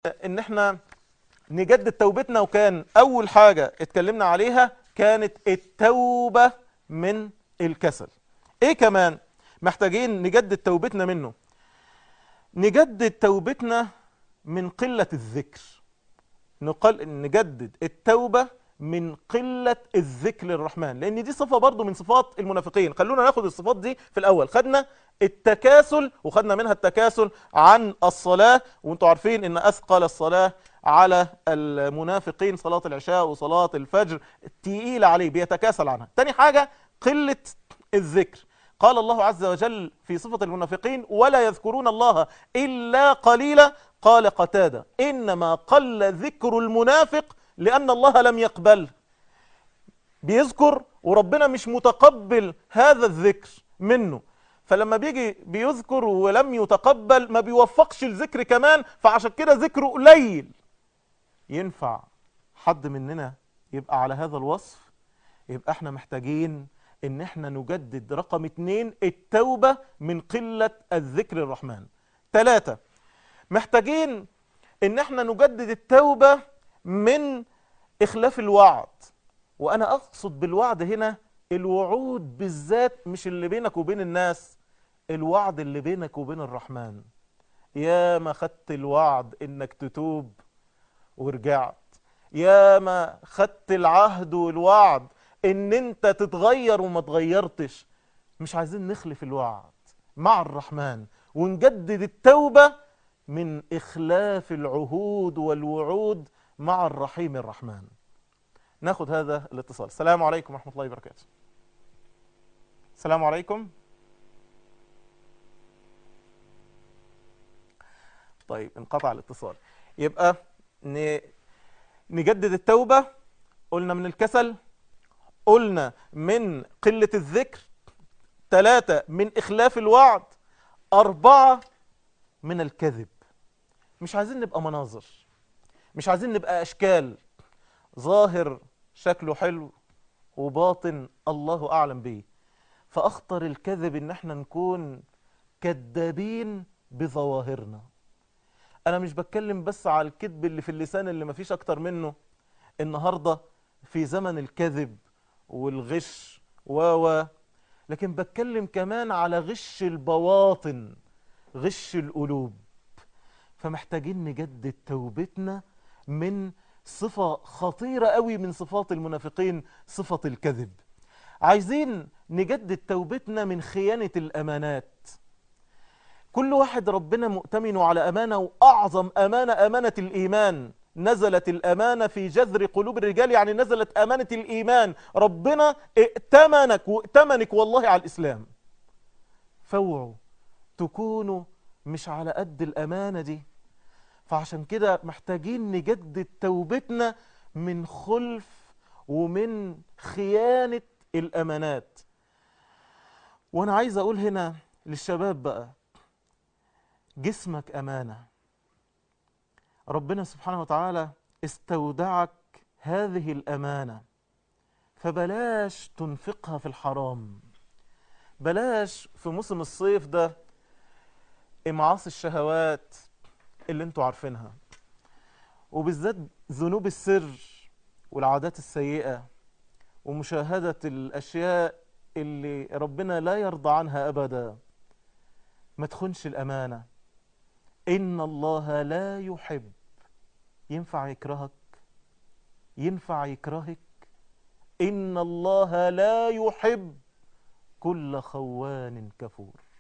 ان احنا نجدد توبتنا وكان اول حاجة اتكلمنا عليها كانت التوبة من الكسل ايه كمان محتاجين نجدد توبتنا منه نجدد توبتنا من قلة الذكر نقل نجدد التوبة من قلة الذكر للرحمن لأن دي صفة برضو من صفات المنافقين خلونا ناخد الصفات دي في الأول خدنا التكاسل وخدنا منها التكاسل عن الصلاة وانتوا عارفين ان أثقل الصلاة على المنافقين صلاة العشاء وصلاة الفجر تقيلة عليه بيتكاسل عنها تاني حاجة قلة الذكر قال الله عز وجل في صفة المنافقين ولا يذكرون الله إلا قليلا قال قتادة إنما قل ذكر المنافق لأن الله لم يقبل بيذكر وربنا مش متقبل هذا الذكر منه فلما بيجي بيذكر ولم يتقبل ما بيوفقش الذكر كمان فعشان كده ذكره قليل ينفع حد مننا يبقى على هذا الوصف يبقى احنا محتاجين ان احنا نجدد رقم اتنين التوبة من قلة الذكر الرحمن ثلاثة محتاجين ان احنا نجدد التوبة من اخلاف الوعد وانا اقصد بالوعد هنا الوعود بالذات مش اللي بينك وبين الناس الوعد اللي بينك وبين الرحمن يا ما خدت الوعد انك تتوب ورجعت يا ما خدت العهد والوعد ان انت تتغير وما تغيرتش مش عايزين نخلف الوعد مع الرحمن ونجدد التوبة من اخلاف العهود والوعود مع الرحيم الرحمن ناخد هذا الاتصال السلام عليكم ورحمة الله وبركاته السلام عليكم طيب انقطع الاتصال يبقى ن... نجدد التوبة قلنا من الكسل قلنا من قلة الذكر ثلاثة من إخلاف الوعد أربعة من الكذب مش عايزين نبقى مناظر مش عايزين نبقى أشكال ظاهر شكله حلو وباطن الله أعلم به فأخطر الكذب إن احنا نكون كذابين بظواهرنا أنا مش بتكلم بس على الكذب اللي في اللسان اللي مفيش أكتر منه النهاردة في زمن الكذب والغش و و لكن بتكلم كمان على غش البواطن غش القلوب فمحتاجين نجدد توبتنا من صفة خطيرة قوي من صفات المنافقين صفة الكذب عايزين نجدد توبتنا من خيانة الأمانات كل واحد ربنا مؤتمنه على أمانة وأعظم أمانة أمانة الإيمان نزلت الأمانة في جذر قلوب الرجال يعني نزلت أمانة الإيمان ربنا ائتمنك وائتمنك والله على الإسلام فوعوا تكونوا مش على قد الأمانة دي فعشان كده محتاجين نجدد توبتنا من خلف ومن خيانة الأمانات وأنا عايز أقول هنا للشباب بقى جسمك أمانة ربنا سبحانه وتعالى استودعك هذه الأمانة فبلاش تنفقها في الحرام بلاش في موسم الصيف ده إمعاص الشهوات اللي انتوا عارفينها وبالذات ذنوب السر والعادات السيئة ومشاهدة الأشياء اللي ربنا لا يرضى عنها أبدا ما تخنش الأمانة إن الله لا يحب ينفع يكرهك ينفع يكرهك إن الله لا يحب كل خوان كفور